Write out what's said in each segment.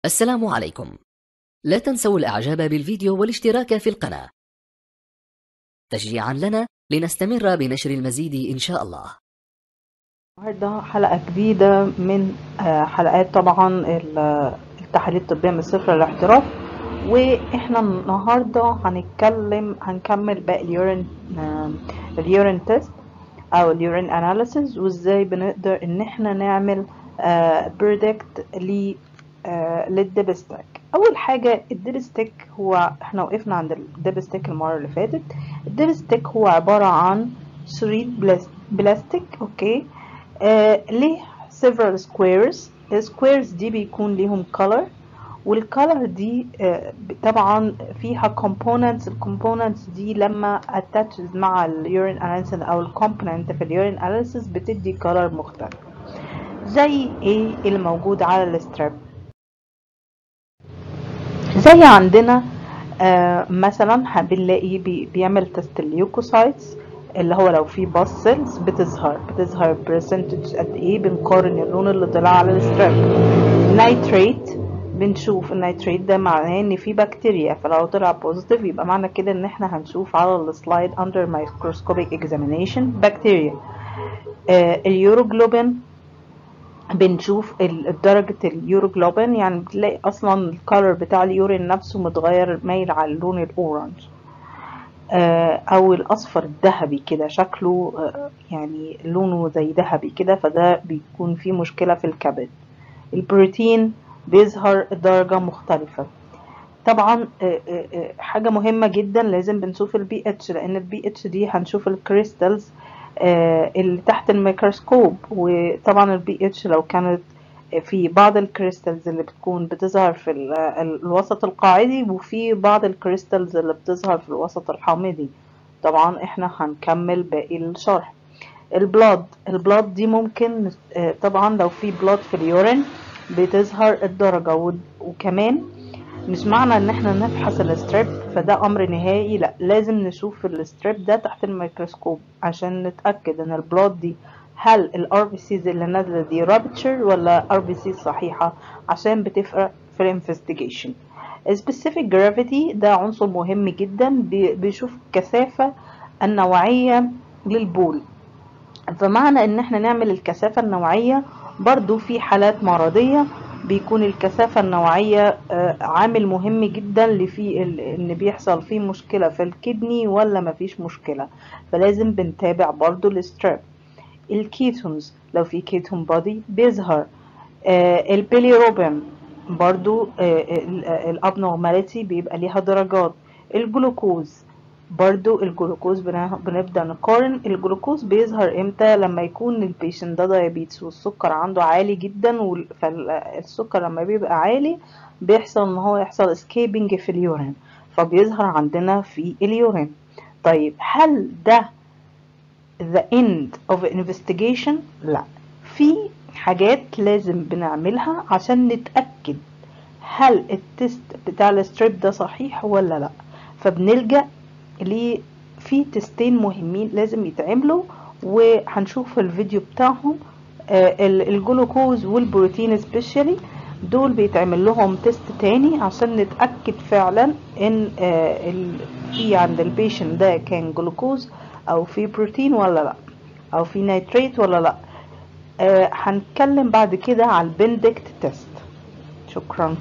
السلام عليكم لا تنسوا الإعجاب بالفيديو والاشتراك في القناة تشجيعا لنا لنستمر بنشر المزيد إن شاء الله النهارده حلقة جديدة من آه، حلقات طبعا ال- التحاليل الطبية من الصفر للاحتراف واحنا النهارده هنتكلم هنكمل باقي اليورين آه، اليورين تيست او اليورين اناليسيز وازاي بنقدر ان احنا نعمل بريدكت ل آه، للدبستيك اول حاجه الدبستيك هو احنا وقفنا عند الدبستيك المره اللي فاتت الدبستيك هو عباره عن شريط بلاس- بلاستيك اوكي آه ليه several squares السكويرز دي بيكون ليهم color والcolor دي آه طبعا فيها components الكومبوننتس دي لما attaches مع اليورين analysis او الكومبوننت في اليورين analysis بتدي color مختلف زي ايه الموجود على الستراب زي عندنا آه مثلا ح- بنلاقي بي بيعمل تست الليوكوسايتس اللي هو لو في باس سيلز بتظهر بتظهر برسنتج قد ايه بنقارن اللون اللي طلع على الستراب نايتريت بنشوف النيتريت ده معناه ان في بكتيريا فلو طلع بوزيتيف يبقى معنى كده ان احنا هنشوف على السلايد under microscopic examination بكتيريا آه اليوروجلوبين بنشوف ال- درجة اليوروجلوبين يعني بتلاقي اصلا الكالر بتاع اليورين نفسه متغير مايل على اللون الاورنج آه، او الاصفر الذهبي كده شكله آه، يعني لونه زي ذهبي كده فده بيكون فيه مشكلة في الكبد البروتين بيظهر درجة مختلفة طبعا آه، آه، آه، حاجة مهمة جدا لازم بنشوف البي اتش لان البي اتش دي هنشوف الكريستالز آه، اللي تحت الميكروسكوب وطبعا البي اتش لو كانت في بعض الكريستالز اللي بتكون بتظهر في ال- ال- الوسط القاعدي وفي بعض الكريستالز اللي بتظهر في الوسط الحامضي طبعا احنا هنكمل باقي الشرح البلاد البلاد دي ممكن آه، طبعا لو في بلاد في اليورين بتظهر الدرجة و- وكمان مش معنى ان احنا نفحص الستريب فده امر نهائي لا لازم نشوف الستريب ده تحت الميكروسكوب عشان نتاكد ان البلاد دي هل الار بي سيز اللي نازله دي رابتشر ولا ار بي سيز صحيحه عشان بتفرق في الانفستيجيشن specific gravity ده عنصر مهم جدا بي- بيشوف الكثافه النوعيه للبول فمعنى ان احنا نعمل الكثافة النوعية برضو في حالات مرضية بيكون الكثافة النوعية آه، عامل مهم جدا لفي ال- ان بيحصل فيه مشكلة في الكدني ولا مفيش مشكلة فلازم بنتابع برضو الستريب الكيتونز لو في كيتون بودي بيظهر آه، البيليروبين برضو الابنورماليتي بيبقى ليها درجات الجلوكوز برضو الجلوكوز بنا- بنبدأ نقارن الجلوكوز بيظهر امتى لما يكون البيشنت ده دايابيتس والسكر عنده عالي جدا وال- فالسكر لما بيبقى عالي بيحصل ان هو يحصل اسكيبنج في اليورين فبيظهر عندنا في اليورين طيب هل ده the end of investigation لا في حاجات لازم بنعملها عشان نتأكد هل التست بتاع الستريب ده صحيح ولا لا فبنلجأ ل في تستين مهمين لازم يتعملوا وهنشوف الفيديو بتاعهم آه، ال- الجلوكوز والبروتين سبيشالي دول بيتعمل لهم تيست تاني عشان نتأكد فعلا ان آه، ال- في عند البيشنت ده كان جلوكوز او في بروتين ولا لا او في نيتريت ولا لا آه، هنتكلم بعد كده على البندكت تيست شكرا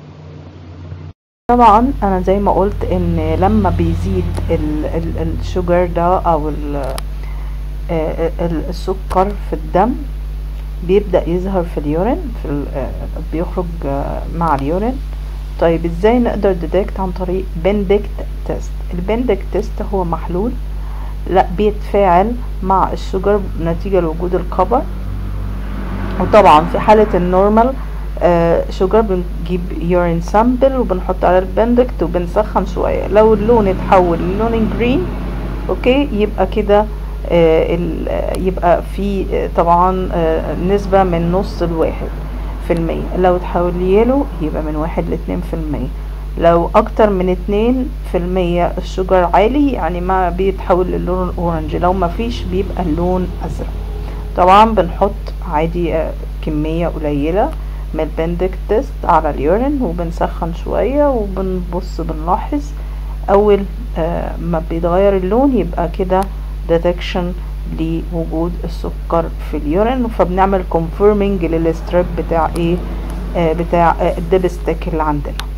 طبعا انا زي ما قلت ان لما بيزيد ال- ال- الشوجر ده او ال- آه، ال- السكر في الدم بيبدأ يظهر في اليورين في ال- آه، بيخرج آه، مع اليورين طيب ازاي نقدر ديتكت عن طريق بندكت تيست البندكت تيست هو محلول لا بيتفاعل مع الشوجر نتيجة لوجود الكبر وطبعا في حالة النورمال آه، شوجر بنجيب يورين سامبل وبنحط على البندكت وبنسخن شوية لو اللون اتحول للون جرين اوكي يبقى كده آه، ال- آه، يبقى في آه، طبعا آه، نسبة من نص لواحد في المية لو اتحول ليلو يبقى من واحد لاتنين في المية لو اكتر من اتنين في المية الشجر عالي يعني ما بيتحول للون الاورنج لو ما فيش بيبقى اللون ازرق طبعا بنحط عادي آه، كمية قليلة من البندك تيست على اليورين وبنسخن شوية وبنبص بنلاحظ اول آه ما بيتغير اللون يبقى كده ديتكشن لوجود السكر في اليورين فبنعمل كونفيرمنج للستريب بتاع ايه آه بتاع آه الدبستيك اللي عندنا